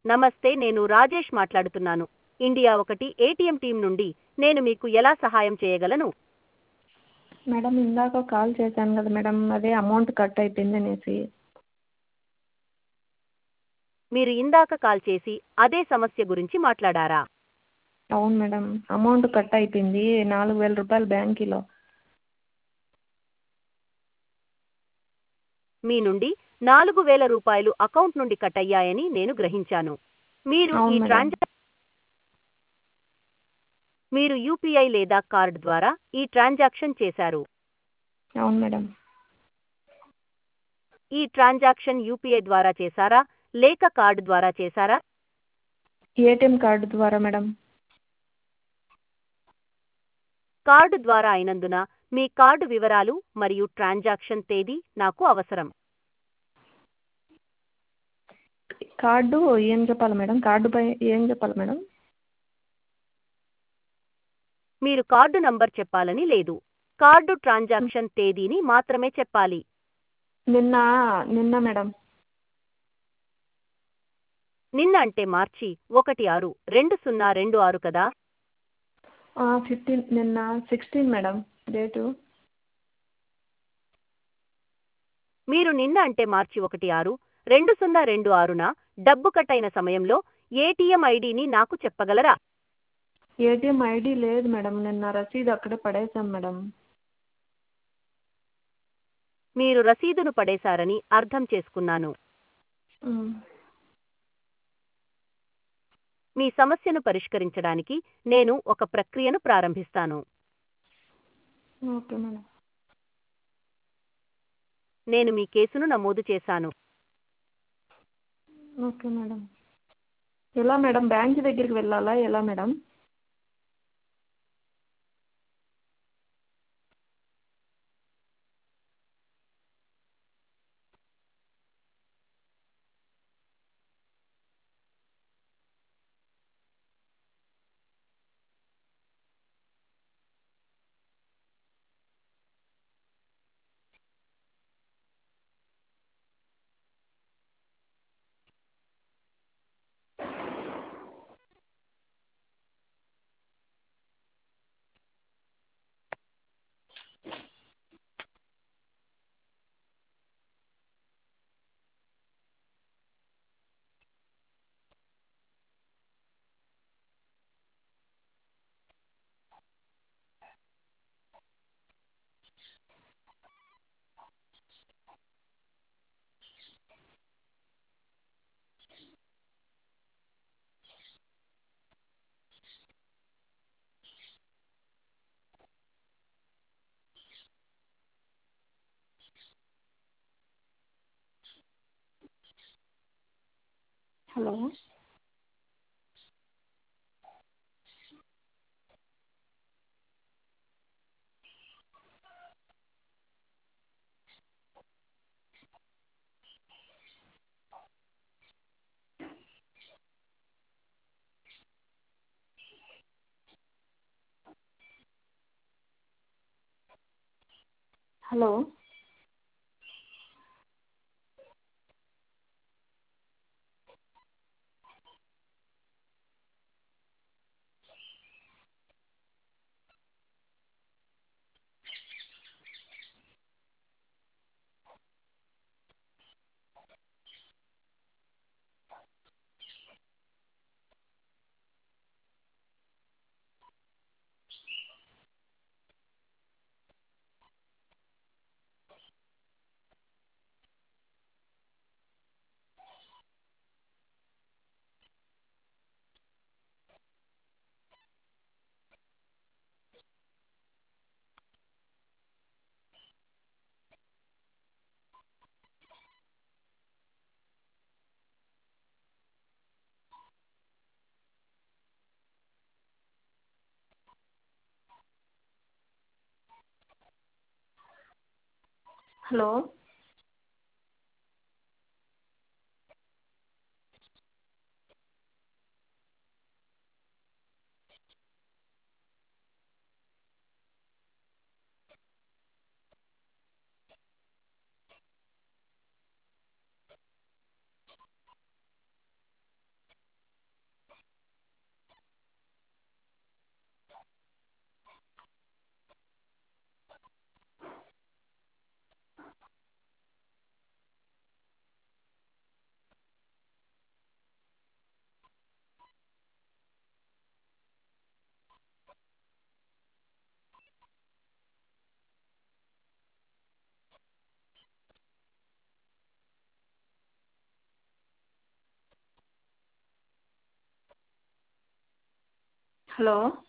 నమస్తే నేను రాజేష్ మాట్లాడుతున్నాను ఇండియా ఒకటి ఏటీఎం టీం నుండి నేను మీకు ఎలా సహాయం చేయగలను మేడం ఇందాక కాల్ చేశాను కదా మేడం అదే అమౌంట్ కట్ అయిపోయింది అనేసి మీరు ఇందాక కాల్ చేసి అదే సమస్య గురించి మాట్లాడారా అవును మేడం అమౌంట్ కట్ అయిపోయింది నాలుగు వేల రూపాయలు బ్యాంకీలో మీ నుండి నాలుగు వేల రూపాయలు అకౌంట్ నుండి కట్ అయ్యాయని నేను గ్రహించాను మీరు అవును ఈ మేడం. ట్రాన్జా మీరు యూపీఐ లేదా కార్డ్ ద్వారా ఈ ట్రాన్సాక్షన్ చేశారు అవును మేడం ఈ ట్రాన్సాక్షన్ యూపీఐ ద్వారా చేశారా లేక కార్డు ద్వారా చేశారా ఏటీఎం కార్డు ద్వారా మేడం కార్డు ద్వారా అయినందున మీ కార్డు వివరాలు మరియు ట్రాన్సాక్షన్ తేదీ నాకు అవసరం కార్డు ఏం చెప్పాలి మేడం కార్డుపై ఏం చెప్పాలి మేడం మీరు కార్డు నంబర్ చెప్పాలని లేదు కార్డు ట్రాన్సాక్షన్ తేదీని మాత్రమే చెప్పాలి నిన్న నిన్న మేడం నిన్న అంటే మార్చి ఒకటి ఆరు రెండు సున్నా రెండు ఆరు కదా ఫిఫ్టీన్ నిన్న సిక్స్టీన్ మేడం డేటు మీరు నిన్న అంటే మార్చి ఒకటి ఆరు రెండు సున్నా రెండు ఆరున డబ్బు కట్ అయిన సమయంలో ఏటీఎం ఐడిని నాకు చెప్పగలరా ఏటీఎం ఐడి లేదు మేడం నిన్న రసీదు అక్కడే పడేసాం మేడం మీరు రసీదును పడేశారని అర్థం చేసుకున్నాను ఉమ్. మీ సమస్యను పరిష్కరించడానికి నేను ఒక ప్రక్రియను ప్రారంభిస్తాను ఓకే మేడం నేను మీ కేసును నమోదు చేశాను ఓకే మేడం ఎలా మేడం బ్యాంక్ దగ్గరికి వెళ్ళాలా ఎలా madam hello hello hello hello